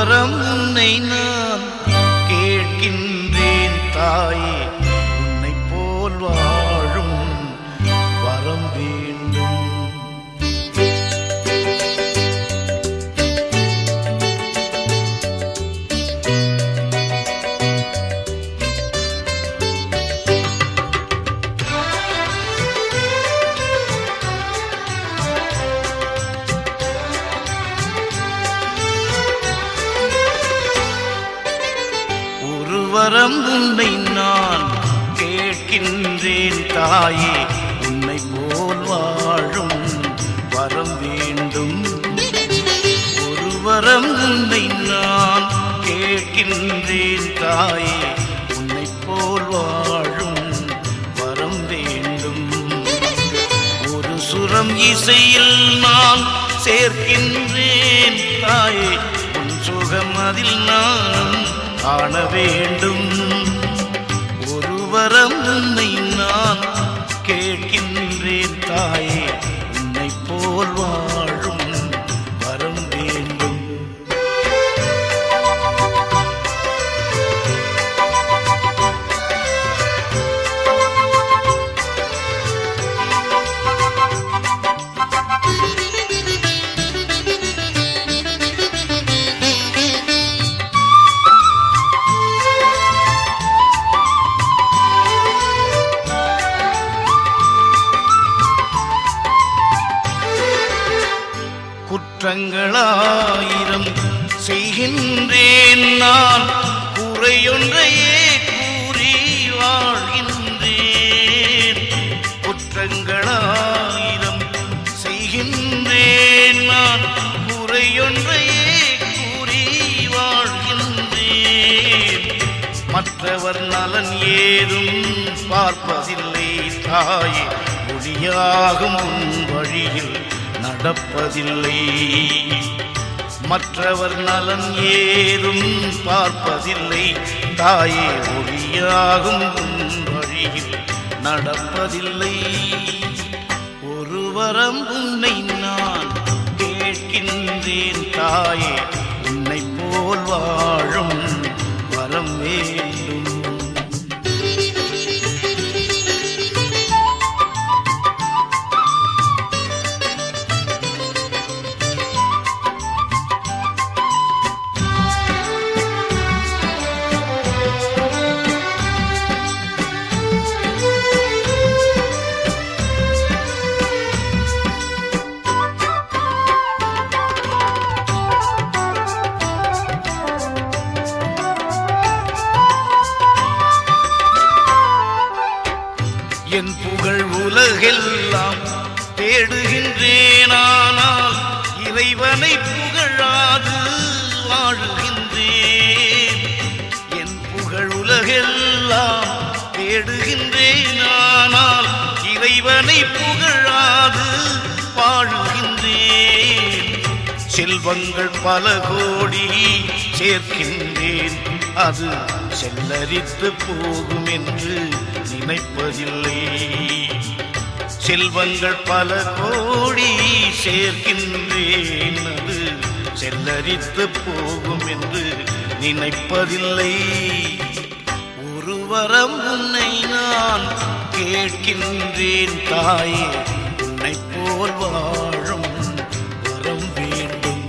வரம் உன்னை நான் கேட்கின்றேன் தாயே உன்னை போல் வாழும் வரம் வேண்டும் ஒரு வரம் உன்னை நான் கேட்கின்றேன் தாயே உன்னை போல் வாழும் வரம் வேண்டும் ஒரு வரம் உன்னை நான் கேட்கின்றேன் தாயே உன்னை போல் வாழும் வரம் வேண்டும் ஒரு சுரம் இசையில் நான் சேர்க்கின்றேன் தாயே உன் சுகம் அதில் நானும் காண வேண்டும் ஒரு வரம் உன்னை நான் கேட்கின்றேன் தாயே உன்னை போல் வாழும் வரம் வேண்டும் குற்றங்களாயிரம் செய்கின்றேன் நான் குறையொன்றையே கூறி வாழ்கின்றேன் குற்றங்களாயிரம் செய்கின்றேன் நான் குறையொன்றையே கூறி வாழ்கின்றேன் மற்றவர் நலன் ஏதும் பார்ப்பதில்லை தாயே ஒளியாகும் உன் வழியில் நடப்பதில்லை மற்றவர் நலன் ஏதும் பார்ப்பதில்லை தாயே ஒளியாகும் உன் வழியில் நடப்பதில்லை ஒரு வரம் உன்னை நான் கேட்கின்றேன் தாயே உன்னை போல் வாழும் வரம் வேண்டும் என் புகழ் உலகெல்லாம் தேடுகின்றேன் ஆனால் இறைவனை புகழாது வாழுகின்றேன் என் புகழ் உலகெல்லாம் தேடுகின்றேன் ஆனால் இறைவனை புகழாது வாழுகின்றேன் செல்வங்கள் பல கோடி சேர்க்கின்றேன் அது செல்லரித்து போகும் என்று நினைப்பதில்லை செல்வங்கள் பல கோடி சேர்க்கின்றேன் அது செல்லரித்து போகும் என்று நினைப்பதில்லை ஒரு வரம் உன்னை நான் கேட்கின்றேன் தாயே உன்னை போல் வாழும் வரம் வேண்டும்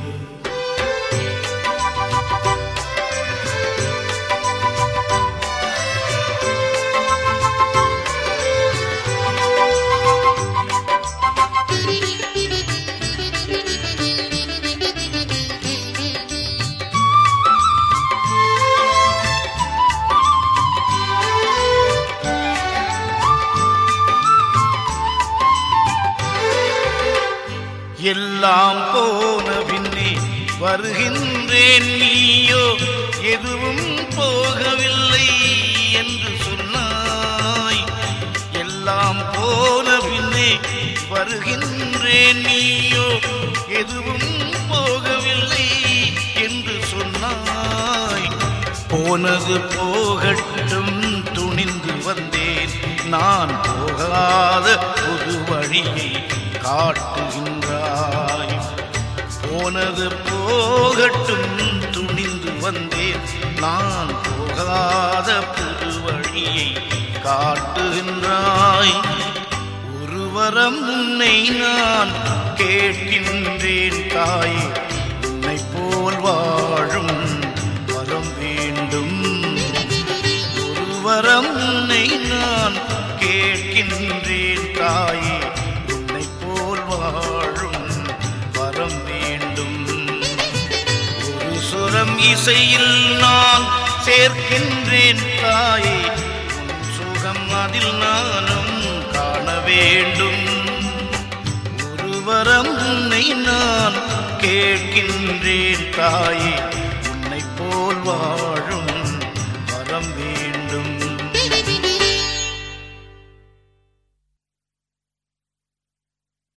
எல்லாம் போன பின்னே வருகின்றேன் நீயோ எதுவும் போகவில்லை என்று சொன்னாய் எல்லாம் போன பின்னே வருகின்றேன் நீயோ எதுவும் போகவில்லை என்று சொன்னாய் போனது போகட்டும் துணிந்து வந்தேன் நான் போகாத புது வழியை காட்டுகின்றாய் போனது போகட்டும் துணிந்து வந்தேன் நான் போகாத புது வழியை காட்டுகின்றாய் ஒரு வரம் உன்னை நான் கேட்கின்றேன் தாயே உன்னை போல் வாழும் வரம் வேண்டும் ஒரு வரம் உன்னை நான் கேட்கின்றேன் தாயே உன்னை போல் வாழும் வரம் வேண்டும் ஒரு சுரம் இசையில் நான் சேர்க்கின்றேன் தாயே உன் சுகம் அதில் நானும் காண வேண்டும் ஒரு வரம் உன்னை நான் கேட்கின்றேன் தாயே உன்னை போல் வாழ